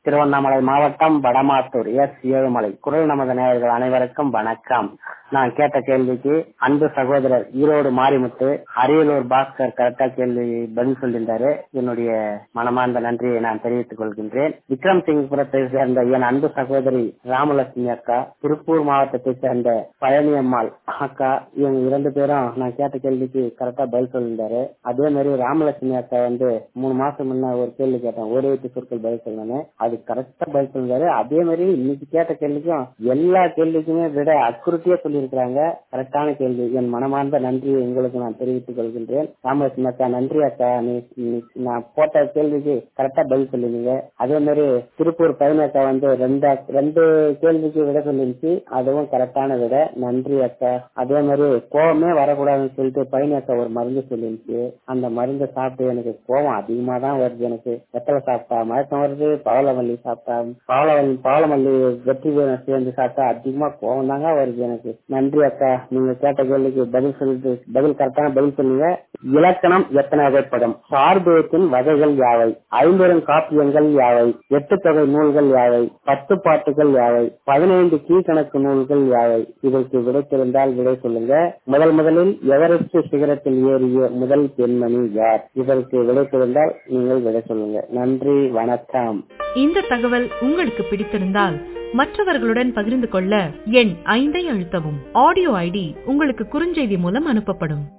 திருவண்ணாமலை மாவட்டம் வடமாத்தூர் எஸ் ஏழுமலை குரல் நமது நேயர்கள் அனைவருக்கும் வணக்கம் நான் கேட்ட கேள்விக்கு அன்பு சகோதரர் ஈரோடு மாரிமுத்து அரியலூர் பாஸ்கர் கரெக்டா கேள்வி பதில் சொல்லியிருந்தாரு என்னுடைய மனமார்ந்த நன்றியை நான் தெரிவித்துக் கொள்கின்றேன் விக்ரம் சிங்புரத்தை சேர்ந்த என் அன்பு சகோதரி ராமலட்சுமி அக்கா திருப்பூர் மாவட்டத்தை சேர்ந்த பழனி அம்மாள் அக்கா இவங்க இரண்டு பேரும் நான் கேட்ட கேள்விக்கு கரெக்டா பதில் சொல்லியிருந்தாரு அதே மாதிரி ராமலட்சுமி அக்கா வந்து மூணு மாசம் முன்ன ஒரு கேள்வி கேட்டேன் ஒரு வீட்டு சொற்கள் பதில் சொல்லணும்னு அது கரெக்டா பதில் சொல்லியிருந்தாரு அதே மாதிரி இன்னைக்கு கேட்ட கேள்விக்கும் எல்லா கேள்விக்குமே விட அக்குறுட்டியா சொல்லியிருக்கிறாங்க கரெக்டான கேள்வி என் மனமார்ந்த நன்றியை உங்களுக்கு நான் தெரிவித்துக் கொள்கின்றேன் ராமலட்சுமி அக்கா நன்றி அக்கா நீ நீ- நான் போட்ட கேள்விக்கு கரெக்டா பதில் சொல்லிருந்தீங்க அதே மாதிரி திருப்பூர் பையன் அக்கா வந்து ரெண்டு ரெண்டு கேள்விக்கு விட சொல்லிருந்துச்சு அதுவும் கரெக்டான விட நன்றி அக்கா அதே மாதிரி கோவமே வரக்கூடாதுன்னு சொல்லிட்டு பையன் அக்கா ஒரு மருந்து சொல்லிருந்துச்சு அந்த மருந்தை சாப்பிட்டு எனக்கு கோவம் அதிகமா தான் வருது எனக்கு வெத்தலை சாப்பிட்டா மயக்கம் வருது பவளமல்லி சாப்பிட்டா பவளமல்லி பவளமல்லி வெற்றி வீரன் சேர்ந்து சாப்பிட்டா அதிகமா கோவம் தாங்க வருது எனக்கு நன்றி அக்கா நீங்க கேட்ட கேள்விக்கு பதில் சொல்லிட்டு பதில் கரெக்டான பதில் சொன்னீங்க இலக்கணம் எத்தனை வகைப்படும் சார்பேத்தின் வகைகள் யாவை ஐம்பெரும் காப்பியங்கள் யாவை எட்டு தொகை நூல்கள் யாவை பத்து பாட்டுகள் யாவை பதினைந்து கீழ்கணக்கு நூல்கள் யாவை இதற்கு விடை தெரிந்தால் விடை சொல்லுங்க முதல் முதலில் எவரெஸ்ட் சிகரத்தில் ஏறிய முதல் பெண்மணி யார் இதற்கு விடை தெரிந்தால் நீங்கள் விடை சொல்லுங்க நன்றி வணக்கம் இந்த தகவல் உங்களுக்கு பிடித்திருந்தால் மற்றவர்களுடன் பகிர்ந்து கொள்ள எண் ஐந்தை அழுத்தவும் ஆடியோ ஐடி உங்களுக்கு குறுஞ்செய்தி மூலம் அனுப்பப்படும்